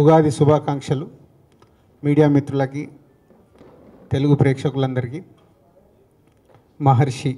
ఉగాది శుభాకాంక్షలు మీడియా మిత్రులకి తెలుగు ప్రేక్షకులందరికీ మహర్షి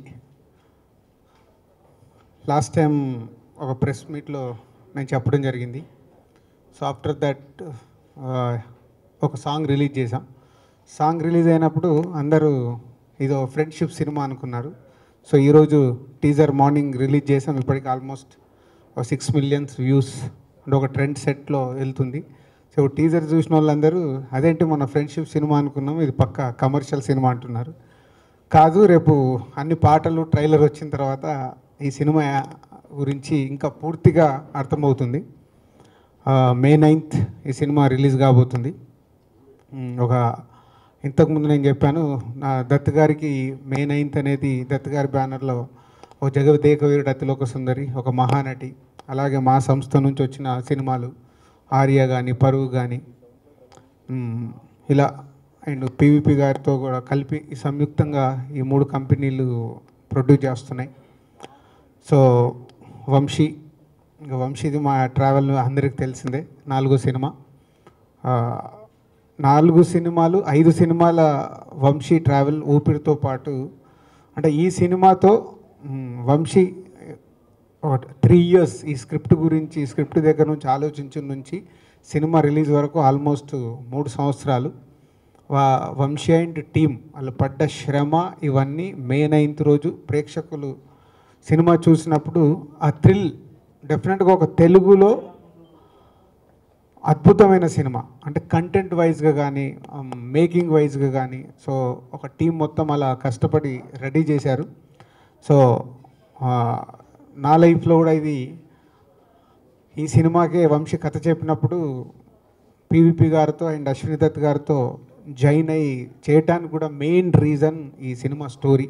లాస్ట్ టైం ఒక ప్రెస్ మీట్లో నేను చెప్పడం జరిగింది సో ఆఫ్టర్ దట్ ఒక సాంగ్ రిలీజ్ చేసాం సాంగ్ రిలీజ్ అయినప్పుడు అందరూ ఇదో ఫ్రెండ్షిప్ సినిమా అనుకున్నారు సో ఈరోజు టీజర్ మార్నింగ్ రిలీజ్ చేసాం ఇప్పటికి ఆల్మోస్ట్ ఒక సిక్స్ మిలియన్స్ వ్యూస్ అంటే ఒక ట్రెండ్ సెట్లో వెళ్తుంది సో టీజర్ చూసిన వాళ్ళందరూ అదేంటి మన ఫ్రెండ్షిప్ సినిమా అనుకున్నాం ఇది పక్క కమర్షియల్ సినిమా అంటున్నారు కాదు రేపు అన్ని పాటలు ట్రైలర్ వచ్చిన తర్వాత ఈ సినిమా గురించి ఇంకా పూర్తిగా అర్థమవుతుంది ఆ, మే నైన్త్ ఈ సినిమా రిలీజ్ కాబోతుంది ఉమ్, ఒక ఇంతకుముందు నేను చెప్పాను నా దత్ గారికి మే నైన్త్ అనేది దత్ గారి బ్యానర్లో ఒక జగదేక వీరుడు అతిలోక సుందరి ఒక మహానటి అలాగే మా సంస్థ నుంచి వచ్చిన సినిమాలు ఆర్య కానీ పరువు కానీ మ్మ్. ఇలా అండ్ పీవీపీ గారితో కూడా కలిపి ఈ సంయుక్తంగా ఈ మూడు కంపెనీలు ప్రొడ్యూస్ చేస్తున్నాయి సో వంశీ ఇంకా వంశీది మా ట్రావెల్ అందరికి తెలిసిందే నాలుగో సినిమా ఆ, నాలుగు సినిమాలు ఐదు సినిమాల వంశీ ట్రావెల్ ఊపిరితో పాటు అంటే ఈ సినిమాతో మ్, వంశీ ఒక త్రీ ఇయర్స్ ఈ స్క్రిప్ట్ గురించి ఈ స్క్రిప్ట్ దగ్గర నుంచి ఆలోచించిన నుంచి సినిమా రిలీజ్ వరకు ఆల్మోస్ట్ మూడు సంవత్సరాలు వా వంశీ అండ్ టీమ్ వాళ్ళు పడ్డ శ్రమ ఇవన్నీ మే నైన్త్ రోజు ప్రేక్షకులు సినిమా చూసినప్పుడు ఆ థ్రిల్ డెఫినెట్గా ఒక తెలుగులో అద్భుతమైన సినిమా అంటే కంటెంట్ వైజ్గా కానీ మేకింగ్ వైజ్గా కానీ సో ఒక టీం మొత్తం అలా కష్టపడి రెడీ చేశారు సో ఆ, నా లైఫ్లో కూడా ఇది ఈ సినిమాకే వంశీ కథ చెప్పినప్పుడు పీవీపీ గారితో అండ్ అశ్విని దత్ గారితో జాయిన్ అయ్యి చేయటానికి కూడా మెయిన్ రీజన్ ఈ సినిమా స్టోరీ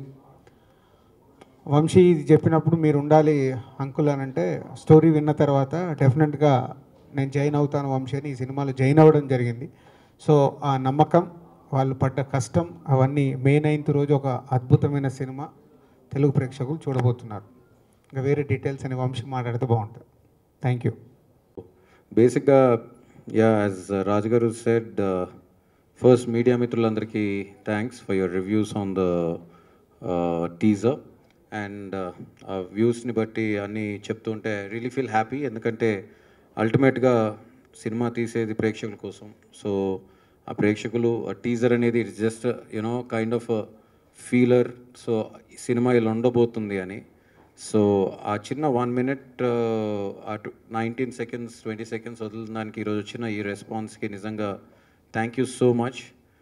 వంశీ ఇది చెప్పినప్పుడు మీరు ఉండాలి అంకుల్ అని అంటే స్టోరీ విన్న తర్వాత డెఫినెట్గా నేను జాయిన్ అవుతాను వంశీ అని ఈ సినిమాలో జాయిన్ అవ్వడం జరిగింది సో ఆ నమ్మకం వాళ్ళు పడ్డ కష్టం అవన్నీ మే నైన్త్ రోజు ఒక అద్భుతమైన సినిమా తెలుగు ప్రేక్షకులు చూడబోతున్నారు ఇంకా వేరే డీటెయిల్స్ అని వంశీ మాట్లాడితే బాగుంటుంది థ్యాంక్ యూ బేసిక్గా ya as Raju garu said first media మిత్రులందరికీ thanks for your reviews on the teaser and uh వ్యూస్ని బట్టి అన్నీ చెప్తుంటే రియలీ ఫీల్ హ్యాపీ ఎందుకంటే అల్టిమేట్గా సినిమా తీసేది ప్రేక్షకుల కోసం సో ఆ ప్రేక్షకులు ఆ టీజర్ అనేది it's just you know kind of feeler so cinema ఇలా ఉండబోతుంది అని సో ఆ చిన్న one minute uh nineteen seconds twenty seconds వదలడానికి ఈరోజు వచ్చిన ఈ రెస్పాన్స్కి నిజంగా thank you so much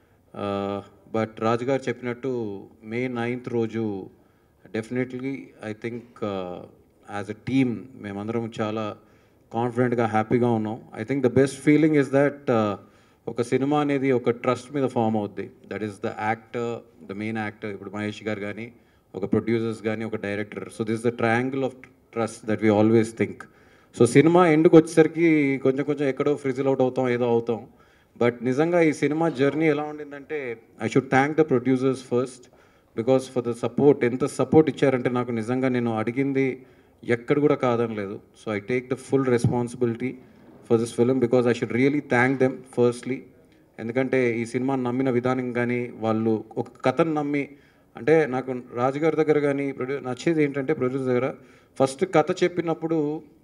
but Raju garu చెప్పినట్టు మే నైన్త్ రోజు definitely I think as a team మేమందరం చాలా కాన్ఫిడెంట్గా హ్యాపీగా ఉన్నాం I think the best feeling is that ఒక సినిమా అనేది ఒక ట్రస్ట్ మీద ఫామ్ అవుద్ది that is the actor the main actor ఇప్పుడు మహేష్ గారు కానీ ఒక ప్రొడ్యూసర్స్ కానీ ఒక director so this the triangle of trust that we always think so cinema ఎండ్కి వచ్చేసరికి కొంచెం కొంచెం ఎక్కడో ఫ్రిజిల్ అవుట్ అవుతాం ఏదో అవుతాం బట్ నిజంగా ఈ సినిమా జర్నీ ఎలా ఉండిందంటే I should thank the producers first because for the support ఎంత సపోర్ట్ ఇచ్చారంటే నాకు నిజంగా నేను అడిగింది ఎక్కడ కూడా కాదనలేదు so I take the full responsibility for this film because I should really thank them firstly ఎందుకంటే ఈ సినిమా నమ్మిన విధానం కానీ వాళ్ళు ఒక కథను నమ్మి అంటే నాకు రాజుగారి దగ్గర కానీ ప్రొడ్యూ నచ్చేది ఏంటంటే ప్రొడ్యూసర్ దగ్గర ఫస్ట్ కథ చెప్పినప్పుడు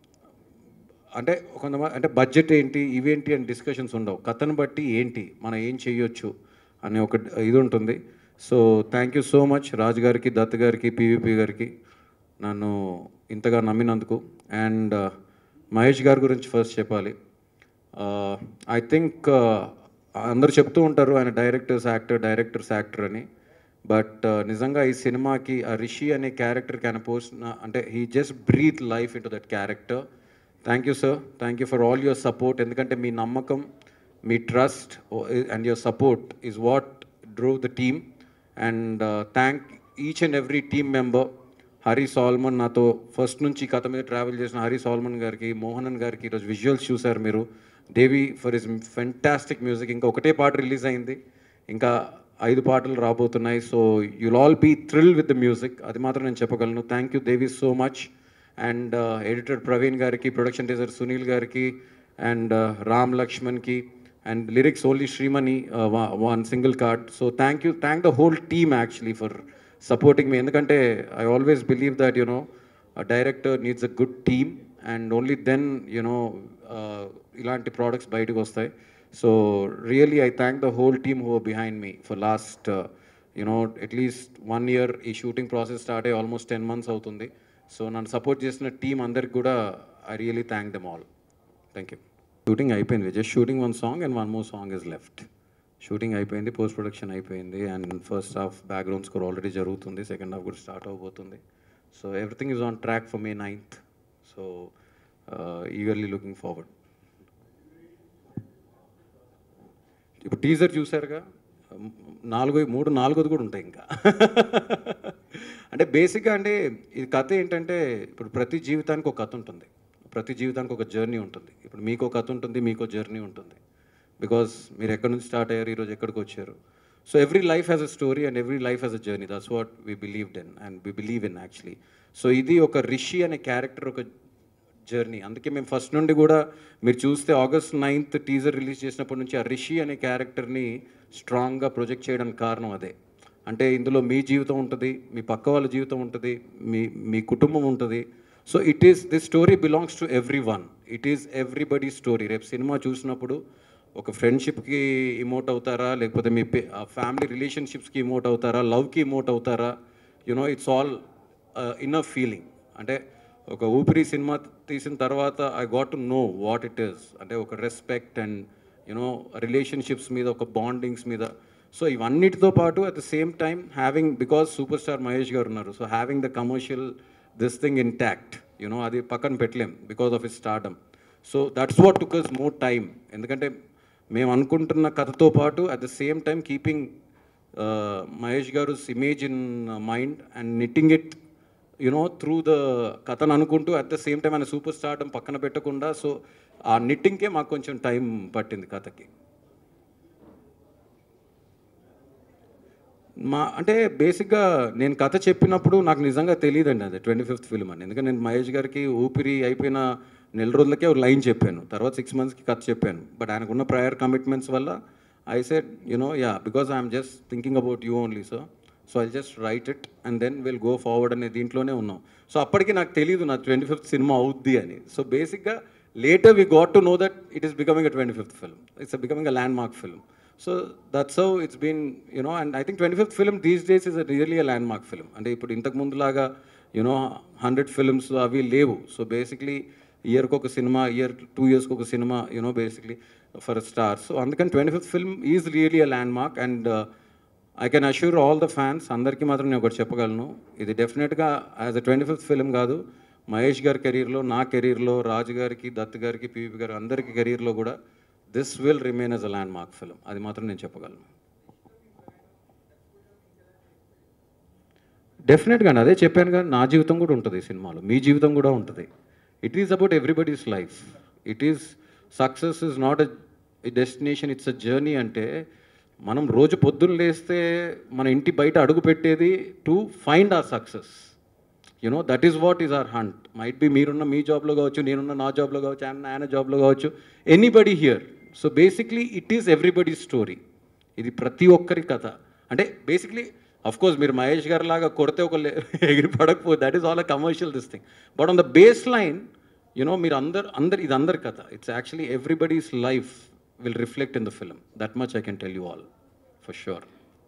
అంటే కొంతమంది అంటే బడ్జెట్ ఏంటి ఇవేంటి అని డిస్కషన్స్ ఉండవు కథను బట్టి ఏంటి మనం ఏం చేయొచ్చు అనే ఒక ఇది ఉంటుంది so thank you so much Raju గారికి దత్ గారికి పీవీపీ గారికి నన్ను ఇంతగా నమ్మినందుకు అండ్ మహేష్ గారి గురించి ఫస్ట్ చెప్పాలి ఐ థింక్ అందరూ చెప్తూ ఉంటారు ఆయన డైరెక్టర్స్ యాక్టర్ డైరెక్టర్స్ యాక్టర్ అని బట్ నిజంగా ఈ సినిమాకి ఆ రిషి అనే క్యారెక్టర్కి ఆయన పోసిన అంటే he just breathe life into that character thank you sir thank you for all your support ఎందుకంటే మీ నమ్మకం మీ trust and your support is what drew the team and thank each and every team member Hari Solomon నాతో first నుంచి కథ మీద travel చేసిన Hari salmon గారికి మోహనన్ గారికి ఈరోజు విజువల్స్ చూశారు మీరు Devi for is fantastic music ఇంకా ఒకటే పాట రిలీజ్ అయింది ఇంకా ఐదు పాటలు రాబోతున్నాయి so you'll all be thrill with the music అది మాత్రం నేను చెప్పగలను thank you Devi so much and editor Praveen garu production designer Sunil గారికి and uh, Ram Lakshmanki, and lyrics only Srimani, uh, wa- one single card. So thank you, thank the whole team actually for supporting me. ఎందుకంటే I always believe that, you know, a director needs a good team and only then, you know, uh, ఇలాంటి products బయటకు వస్తాయి. So really I thank the whole team who are behind me for last, uh, you know, at least one year ఈ shooting process start అయ్యి almost ten months అవుతుంది so నన్ను support చేసిన team అందరికి కూడా I really thank them all thank you shooting అయిపోయింది just shooting one song and one more song is left shooting అయిపోయింది post production అయిపోయింది and first half background score already జరుగుతుంది second half కూడా start అవబోతుంది so everything is on track for May ninth so eagerly looking forward ఇప్పుడు teaser చూసారుగా మ్, నాలుగో మూడు నాలుగోది కూడా ఉంటాయి ఇంకా అంటే బేసిక్గా అంటే ఇది కథ ఏంటంటే ఇప్పుడు ప్రతి జీవితానికి ఒక కథ ఉంటుంది ప్రతి జీవితానికి ఒక జర్నీ ఉంటుంది ఇప్పుడు మీకు ఒక కథ ఉంటుంది మీకు జర్నీ ఉంటుంది బికాస్ మీరు ఎక్కడి నుంచి స్టార్ట్ అయ్యారు ఈరోజు ఎక్కడికి వచ్చారు so every life has a story and every life has a journey that's what we believed in and we believe in actually so ఇది ఒక రిషి అనే క్యారెక్టర్ ఒక జర్నీ అందుకే మేము ఫస్ట్ నుండి కూడా మీరు చూస్తే ఆగస్ట్ నైన్త్ టీజర్ రిలీజ్ చేసినప్పటి నుంచి ఆ రిషి అనే క్యారెక్టర్ని స్ట్రాంగ్గా ప్రొజెక్ట్ చేయడానికి కారణం అదే అంటే ఇందులో మీ జీవితం ఉంటుంది మీ పక్క వాళ్ళ జీవితం ఉంటుంది మీ మీ కుటుంబం ఉంటుంది so it is this story belongs to every one it is everybody story రేపు సినిమా చూసినప్పుడు ఒక ఫ్రెండ్షిప్కి ఇమోట్ అవుతారా లేకపోతే మీ ఫ్యామిలీ రిలేషన్షిప్స్కి ఇమోట్ అవుతారా లవ్కి ఇమోట్ అవుతారా you know it's all inner feeling అంటే ఒక ఊపిరి సినిమా తీసిన తర్వాత I got to know what it is అంటే ఒక రెస్పెక్ట్ అండ్ యునో రిలేషన్షిప్స్ మీద ఒక బాండింగ్స్ మీద సో ఇవన్నిటితో పాటు at the same time having because super star Mahesh garu ఉన్నారు so having the commercial this thing intact you know అది పక్కన పెట్టలేం because of is stardom so that's what took us more time ఎందుకంటే మేము అనుకుంటున్న కథతో పాటు at the same time keeping Mahesh garu image in mind and knitting it you know through the కథను అనుకుంటూ అట్ ద సేమ్ టైం ఆయన సూపర్ స్టార్డమ్ పక్కన పెట్టకుండా సో ఆ నిట్టింగ్కే మాకు కొంచెం టైం పట్టింది కథకి మా అంటే బేసిక్గా నేను కథ చెప్పినప్పుడు నాకు నిజంగా తెలియదండి అది ట్వంటీ ఫిఫ్త్ ఫిల్మ్ అని ఎందుకంటే నేను మహేష్ గారికి ఊపిరి అయిపోయిన నెల రోజులకే ఒక లైన్ చెప్పాను తర్వాత సిక్స్ మంత్స్కి కథ చెప్పాను బట్ ఆయనకున్న ప్రయర్ కమిట్మెంట్స్ వల్ల I said you know ya because I'm just thinking about you only so so I just write it and then will go forward అనే దీంట్లోనే ఉన్నాం సో అప్పటికి నాకు తెలియదు నా ట్వంటీ ఫిఫ్త్ సినిమా అవుద్ది అని సో బేసిక్గా later we got to know that it is becoming a twenty fifth film it's becoming a landmark film so that's how it's been you know and I think twenty fifth film these days is really a landmark film అంటే ఇప్పుడు ఇంతకు ముందులాగా you know hundred films అవి లేవు so basically ఇయర్కి ఒక cinema year two ఇయర్స్కి ఒక సినిమా you know basically for star so అందుకని twenty fifth film is really a landmark and I can assure all the fans అందరికీ మాత్రం నేను ఒకటి చెప్పగలను ఇది డెఫినెట్గా as a twenty fifth film కాదు మహేష్ గారి కెరీర్లో నా కెరీర్లో రాజు గారికి దత్ గారికి పీవీ గారు అందరికి కెరీర్లో కూడా this will remain as a landmark film అది మాత్రం నేను చెప్పగలను డెఫినెట్గా అదే చెప్పాను కానీ నా జీవితం కూడా ఉంటుంది ఈ సినిమాలో మీ జీవితం కూడా ఉంటుంది it is about everybody's life it is success is not a destination it's a journey అంటే మనం రోజు పొద్దున్న లేస్తే మన ఇంటి బయట అడుగు పెట్టేది to find our success you know that is what is our hunt might be మీరున్న మీ జాబ్లో కావచ్చు నేనున్న నా జాబ్లో కావచ్చు ఆయన ఆయన జాబ్లో కావచ్చు anybody here so basically it is everybody story ఇది ప్రతి ఒక్కరి కథ అంటే బేసిక్లీ అఫ్ కోర్స్ మీరు మహేష్ గారి లాగా కొడితే ఒక లే- ఎగిరి పడకపోతే that is all a commercial this thing but on the baseline you know మీరు అందరు అందరు ఇది అందరి కథ it's actually everybody's life will reflect in the film that much I can tell you all for sure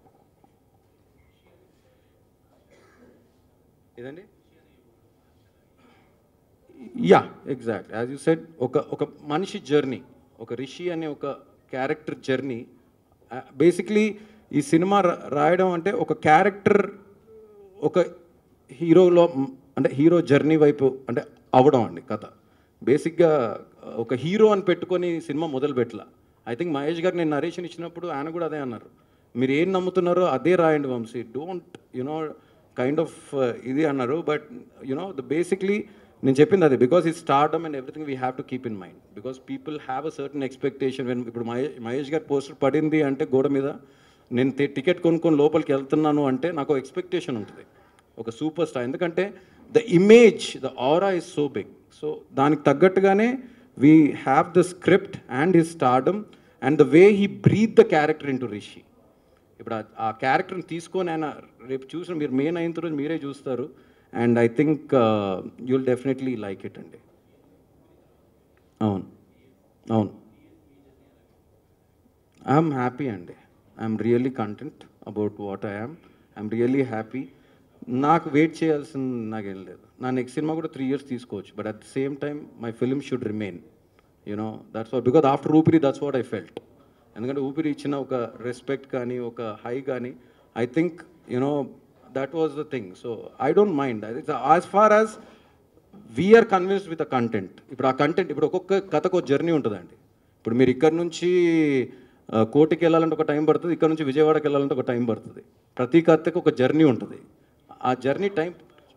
ఇదండి yeah exact as you said ఒక ఒక మనిషి జర్నీ ఒక రిషి అనే ఒక క్యారెక్టర్ జర్నీ బేసిక్లీ ఈ సినిమా రా- రాయడం అంటే ఒక క్యారెక్టర్ ఒక హీరోలో మ్, అంటే హీరో జర్నీ వైపు అంటే అవడం అండి కథ బేసిక్గా ఒక హీరో అని పెట్టుకొని సినిమా మొదలు పెట్టలా ఐ థింక్ మహేష్ గారు నేను నరేషన్ ఇచ్చినప్పుడు ఆయన కూడా అదే అన్నారు మీరు ఏం నమ్ముతున్నారో అదే రాయండి Vamshi don't you know kind of ఇది అన్నారు బట్ యునో ద బేసిక్లీ నేను చెప్పింది అదే బికాస్ ఈ stardom and everything we have to keep in mind because people have a certain expectation when ఇప్పుడు మహేష్ మహేష్ గారి పోస్టర్ పడింది అంటే గోడ మీద నేను టి- టికెట్ కొనుక్కొని లోపలికి వెళ్తున్నాను అంటే నాకు ఎక్స్పెక్టేషన్ ఉంటుంది ఒక సూపర్ స్టార్ ఎందుకంటే the image the aura is so big so దానికి తగ్గట్టుగానే we have the script and his stardom and the way he breath the character into Rishi ఇప్పుడు ఆ- ఆ క్యారెక్టర్ని తీసుకొని ఆయన రేపు చూసిన మీరు మెయిన్ అయిన తర్వాత మీరే చూస్తారు and I think you will definitely like it అండి అవును అవును ఐఎమ్ హ్యాపీ అండి I'm really content about what I am I'm really happy నాకు వెయిట్ చేయాల్సిన నాకేం లేదు నా నెక్స్ట్ సినిమా కూడా త్రీ ఇయర్స్ తీసుకోవచ్చు but at the same time my film should remain you know that's what because after Oopiri that's what I felt ఎందుకంటే ఊపిరి ఇచ్చిన ఒక రెస్పెక్ట్ కానీ ఒక హై కానీ I think you know that was the thing so I don't mind as far as we are convinced with the content ఇప్పుడు ఆ content ఇప్పుడు ఒక్కొక్క కథకు ఒక జర్నీ ఉంటుందండి ఇప్పుడు మీరు ఇక్కడ నుంచి ఆ, కోటికి వెళ్ళాలంటే ఒక టైం పడుతుంది ఇక్కడ నుంచి విజయవాడకి వెళ్ళాలంటే ఒక టైం పడుతుంది ప్రతి కథకు ఒక జర్నీ ఉంటుంది ఆ జర్నీ టైం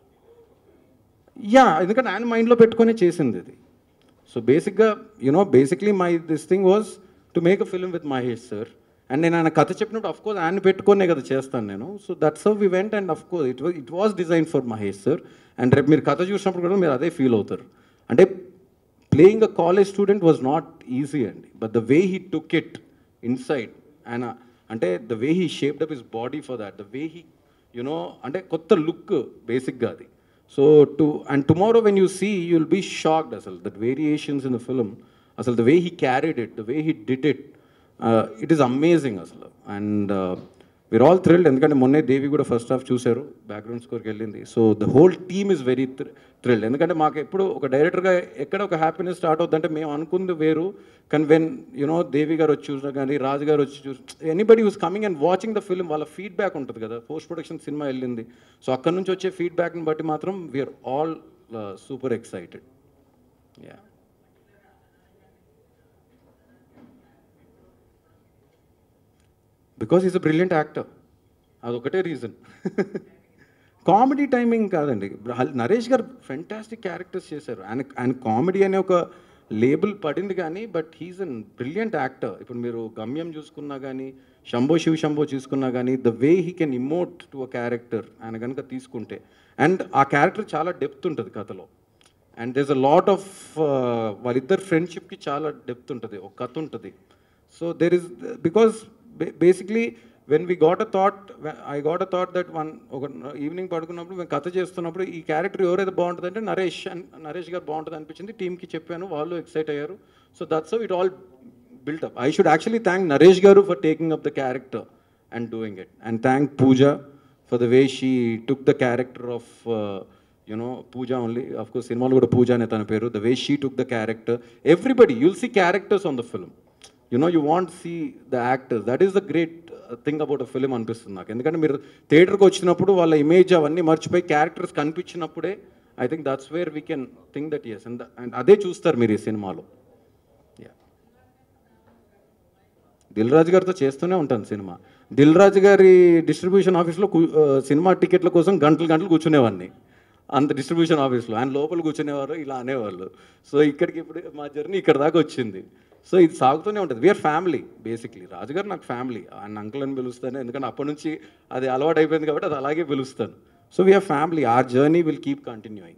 యా ఎందుకంటే ఆయన మైండ్లో పెట్టుకొని చేసింది ఇది సో బేసిక్గా you know basically my this thing was to make a film with Mahesh sir and నేను ఆయన కథ చెప్పినప్పుడు అఫ్ కోర్స్ ఆయన పెట్టుకునే కదా చేస్తాను నేను so that's how we went and of course it was it was design for Mahesh sir and రేపు మీరు కథ చూసినప్పుడు కూడా మీరు అదే ఫీల్ అవుతారు అంటే playing a college student was not easy అండి but the way he took it inside ఆయన అంటే the way he shaped up his body for that the way he you know అంటే కొత్త లుక్ బేసిక్గా అది so to and tomorrow when you see you will be shocked అసలు that variations in the film అసలు the way he carried it the way he did it it is amazing అసలు and we're all thrilled ఎందుకంటే మొన్నే దేవి కూడా first half చూశారు background స్కోర్కి వెళ్ళింది so the whole team is very thrilled ఎందుకంటే మాకు ఎప్పుడు ఒక డైరెక్టర్గా ఎక్కడ ఒక హ్యాపీనెస్ స్టార్ట్ అవుతుందంటే మేము అనుకుంది వేరు కానీ వెన్ యునో దేవి గారు వచ్చి చూసినా కానీ రాజు గారు వచ్చి చూసి anybody who's coming and watching the film వాళ్ళ ఫీడ్బ్యాక్ ఉంటుంది కదా పోస్ట్ ప్రొడక్షన్ సినిమా వెళ్ళింది సో అక్కడ నుంచి వచ్చే ఫీడ్బ్యాక్ని బట్టి మాత్రం we are all super excited yeah because is a brilliant actor అదొకటే రీజన్ కామెడీ టైమింగ్ కాదండి ఇప్పుడు హల్- నరేష్ గారు ఫెంటాస్టిక్ క్యారెక్టర్స్ చేశారు ఆయన ఆయన కామెడీ అనే ఒక లేబుల్ పడింది కానీ but he is an brilliant actor ఇప్పుడు మీరు గమ్యం చూసుకున్నా కానీ శంభో శివ శంభో చూసుకున్నా కానీ the way he can emote to a character ఆయన కనుక తీసుకుంటే అండ్ ఆ క్యారెక్టర్ చాలా డెప్త్ ఉంటుంది కథలో and there's a lot of వాళ్ళిద్దరు ఫ్రెండ్షిప్కి చాలా డెప్త్ ఉంటుంది ఒక కథ ఉంటుంది so there is because basically when we got a thought I got a thought that one ఒక ఈవినింగ్ పడుకున్నప్పుడు మేము కథ చేస్తున్నప్పుడు ఈ క్యారెక్టర్ ఎవరైతే బాగుంటుంది అంటే నరేష్ అండ్ నరేష్ గారు బాగుంటుంది అనిపించింది టీంకి చెప్పాను వాళ్ళు ఎక్సైట్ అయ్యారు so that's it all built up. I should actually thank Naresh Garu for taking up the character and doing it, and thank Pooja for the way she took the character of, uh, you know, Pooja only. Of course, సినిమాలో కూడా పూజ అనే తన పేరు the way she took the character everybody you'll see characters on the film you know you want see the actors that is the great thing about a film అనిపిస్తుంది నాకు ఎందుకంటే మీరు థియేటర్కి వచ్చినప్పుడు వాళ్ళ ఇమేజ్ అవన్నీ మర్చిపోయి క్యారెక్టర్స్ కనిపించినప్పుడే I think that's where we can think that's and and అదే చూస్తారు మీరు ఈ సినిమాలో Yeah. దిల్ రాజు గారితో చేస్తూనే ఉంటాను సినిమా దిల్ రాజు గారి డిస్ట్రిబ్యూషన్ ఆఫీస్లో కూ- ఆ, సినిమా టికెట్ల కోసం గంటలు గంటలు కూర్చునేవాడిని అంత డిస్ట్రిబ్యూషన్ ఆఫీస్లో ఆయన లోపల కూర్చునేవారు ఇలా అనేవాళ్ళు సో ఇక్కడికి ఇప్పుడు మా జర్నీ ఇక్కడ దాకా వచ్చింది సో ఇది సాగుతూనే ఉంటుంది వీఆర్ ఫ్యామిలీ బేసిక్లీ రాజుగారు నాకు ఫ్యామిలీ ఆయన అంకుల్ అని పిలుస్తాను ఎందుకంటే అప్పటి నుంచి అది అలవాటు అయిపోయింది కాబట్టి అది అలాగే పిలుస్తాను so we are family our journey will keep continuing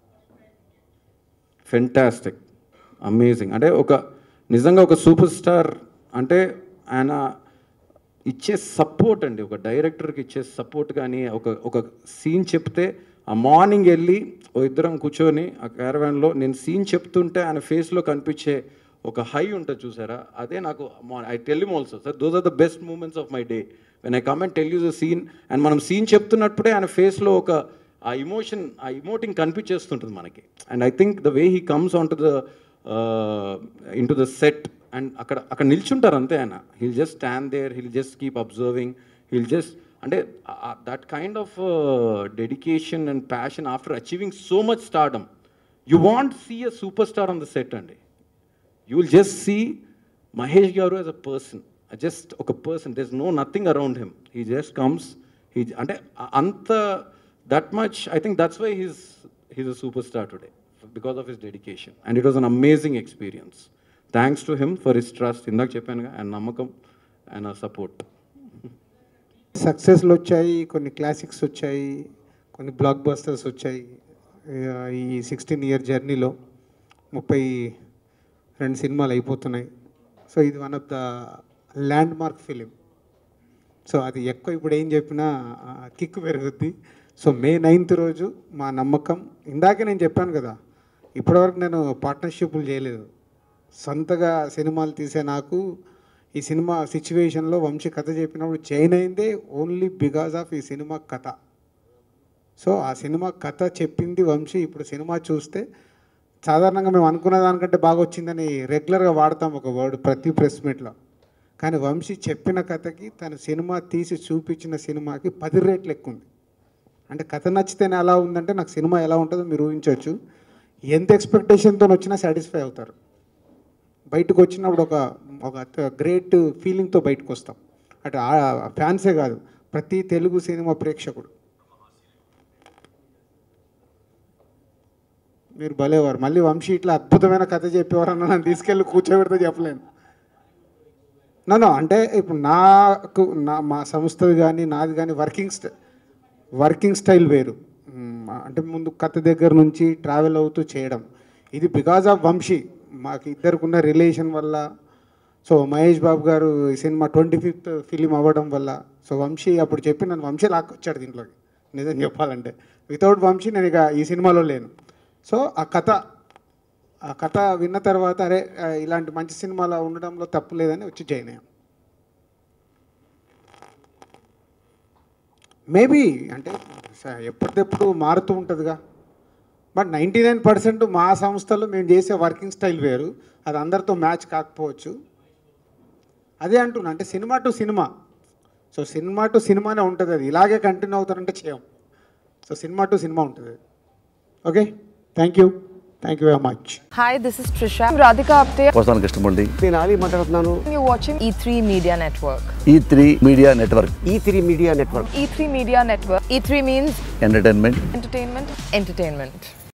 fantastic amazing అంటే ఒక నిజంగా ఒక సూపర్ స్టార్ అంటే ఆయన ఇచ్చే సపోర్ట్ అండి ఒక డైరెక్టర్కి ఇచ్చే సపోర్ట్ కానీ ఒక ఒక సీన్ చెప్తే ఆ మార్నింగ్ వెళ్ళి ఓ ఇద్దరం కూర్చొని ఆ క్యారవాన్లో నేను సీన్ చెప్తుంటే ఆయన ఫేస్లో కనిపించే ఒక హై ఉంటుంది చూసారా అదే నాకు I tell you also sir those are the best moments of my day when I come and tell you the scene and మనం సీన్ చెప్తున్నప్పుడే ఆయన ఫేస్లో ఒక ఆ ఇమోషన్ ఆ ఇమోటింగ్ కనిపించేస్తుంటుంది మనకి and I think the way he comes on to the into the set అండ్ అక్కడ అక్కడ నిల్చుంటారు అంతే ఆయన he'll just stand there he'll just keep observing he'll just అంటే that kind of dedication and passion after achieving so much stardom you want see a super star on the set అండి you will just see Mahesh గారు as a person just ఒక person there's no nothing around him he just comes he అంటే అ- అంత that much I think that's why he's he's a super star today because of his dedication and it was an amazing experience thanks to him for his trust ఇందాక చెప్పానుగా ఆయన నమ్మకం ఆయన support సక్సెస్లు వచ్చాయి కొన్ని క్లాసిక్స్ వచ్చాయి కొన్ని బ్లాక్ బస్టర్స్ వచ్చాయి ఆ, ఈ సిక్స్టీన్ ఇయర్ జర్నీలో ముప్పై రెండు సినిమాలు అయిపోతున్నాయి సో ఇది one of the landmark film so అది ఎక్కువ ఇప్పుడు ఏం చెప్పినా ఆ, కిక్ పెరుగుద్ది సో మే నైన్త్ రోజు మా నమ్మకం ఇందాకే నేను చెప్పాను కదా ఇప్పటివరకు నేను పార్ట్నర్షిప్లు చేయలేదు సొంతగా సినిమాలు తీసే నాకు ఈ సినిమా సిచ్యువేషన్లో వంశీ కథ చెప్పినప్పుడు చైన్ అయిందే ఓన్లీ బికాజ్ ఆఫ్ ఈ సినిమా కథ సో ఆ సినిమా కథ చెప్పింది వంశీ ఇప్పుడు సినిమా చూస్తే సాధారణంగా మేము అనుకున్న దానికంటే బాగా వచ్చిందని రెగ్యులర్గా వాడతాం ఒక వర్డ్ ప్రతి ప్రెస్ మీట్లో కానీ వంశీ చెప్పిన కథకి తన సినిమా తీసి చూపించిన సినిమాకి పది రేట్లు ఎక్కువ ఉంది అంటే కథ నచ్చితేనే ఎలా ఉందంటే నాకు సినిమా ఎలా ఉంటుందో మీరు ఊహించవచ్చు ఎంత ఎక్స్పెక్టేషన్తో వచ్చినా సాటిస్ఫై అవుతారు బయటకు వచ్చినప్పుడు ఒక ఒక గ్రేట్ ఫీలింగ్తో బయటకు వస్తాం అటు ఆ ఫ్యాన్సే కాదు ప్రతి తెలుగు సినిమా ప్రేక్షకుడు మీరు భలేవారు మళ్ళీ వంశీ ఇట్లా అద్భుతమైన కథ చెప్పేవారు అన్న నన్ను తీసుకెళ్ళి కూర్చోబెడితే చెప్పలేను నన్ను అంటే ఇప్పుడు నాకు నా మా సంస్థది కానీ నాది కానీ వర్కింగ్ స్టై వర్కింగ్ స్టైల్ వేరు మ్, అంటే ముందు కథ దగ్గర నుంచి ట్రావెల్ అవుతూ చేయడం ఇది బికాజ్ ఆఫ్ వంశీ మాకు ఇద్దరికి ఉన్న రిలేషన్ వల్ల సో మహేష్ బాబు గారు ఈ సినిమా ట్వంటీ ఫిఫ్త్ ఫిలిం అవ్వడం వల్ల సో వంశీ అప్పుడు చెప్పి నన్ను వంశీ లాక్కొచ్చాడు దీంట్లోకి నిజం చెప్పాలంటే వితౌట్ వంశీ నేను ఇక ఈ సినిమాలో లేను సో ఆ కథ ఆ కథ విన్న తర్వాత అరే ఆ, ఇలాంటి మంచి సినిమాలో ఉండడంలో తప్పు లేదని వచ్చి జాయిన్ అయ్యాం మేబీ అంటే స- ఎప్పటికప్పుడు మారుతూ ఉంటుందిగా బట్ నైంటీ నైన్ పర్సెంట్ మా సంస్థలో మేము చేసే వర్కింగ్ స్టైల్ వేరు అది అందరితో మ్యాచ్ కాకపోవచ్చు అదే అంటున్నా అంటే సినిమా టు సినిమా సో సినిమా టు సినిమానే ఉంటుంది అది ఇలాగే కంటిన్యూ అవుతారంటే చేయం సో సినిమా టు సినిమా ఉంటుంది okay thank you thank you very much Hi, this is Trisha. I'm Radhika Apte. వస్తాను కృష్ణమూర్తి నేను ఆలీ మాట్లాడుతున్నాను You're watching E3 Media Network. E three media network E three media network E3 Media Network. E3 means entertainment entertainment, entertainment.